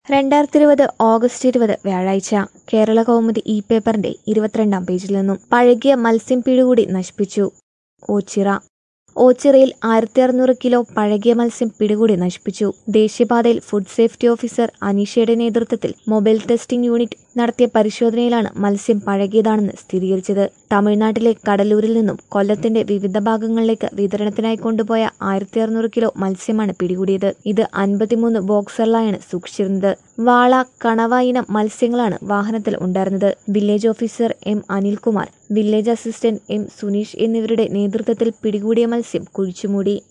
രണ്ടായിരത്തി ഇരുപത് ഓഗസ്റ്റ് ഇരുപത് വ്യാഴാഴ്ച കേരള കൗമുദി ഇ പേപ്പറിന്റെ ഇരുപത്തിരണ്ടാം പേജിൽ നിന്നും പഴകിയ മത്സ്യം പിടികൂടി നശിപ്പിച്ചു ഓച്ചിറ ഓച്ചിറയിൽ ആയിരത്തി അറുന്നൂറ് കിലോ പഴകിയ മത്സ്യം പിടികൂടി നശിപ്പിച്ചു ദേശീയപാതയിൽ ഫുഡ് സേഫ്റ്റി ഓഫീസർ അനീഷയുടെ നേതൃത്വത്തിൽ മൊബൈൽ ടെസ്റ്റിംഗ് യൂണിറ്റ് നടത്തിയ പരിശോധനയിലാണ് മത്സ്യം പഴകിയതാണെന്ന് സ്ഥിരീകരിച്ചത് തമിഴ്നാട്ടിലെ കടലൂരിൽ നിന്നും കൊല്ലത്തിന്റെ വിവിധ ഭാഗങ്ങളിലേക്ക് വിതരണത്തിനായി കൊണ്ടുപോയ ആയിരത്തി അറുന്നൂറ് കിലോ മത്സ്യമാണ് പിടികൂടിയത് ഇത് അൻപത്തിമൂന്ന് ബോക്സറിലായാണ് സൂക്ഷിച്ചിരുന്നത് വാള കണവ ഇനം മത്സ്യങ്ങളാണ് വാഹനത്തിൽ ഉണ്ടായിരുന്നത് village officer M Anilkumar village assistant M Suneesh എന്നിവരുടെ നേതൃത്വത്തിൽ പിടികൂടിയ മത്സ്യം കുഴിച്ചുമൂടി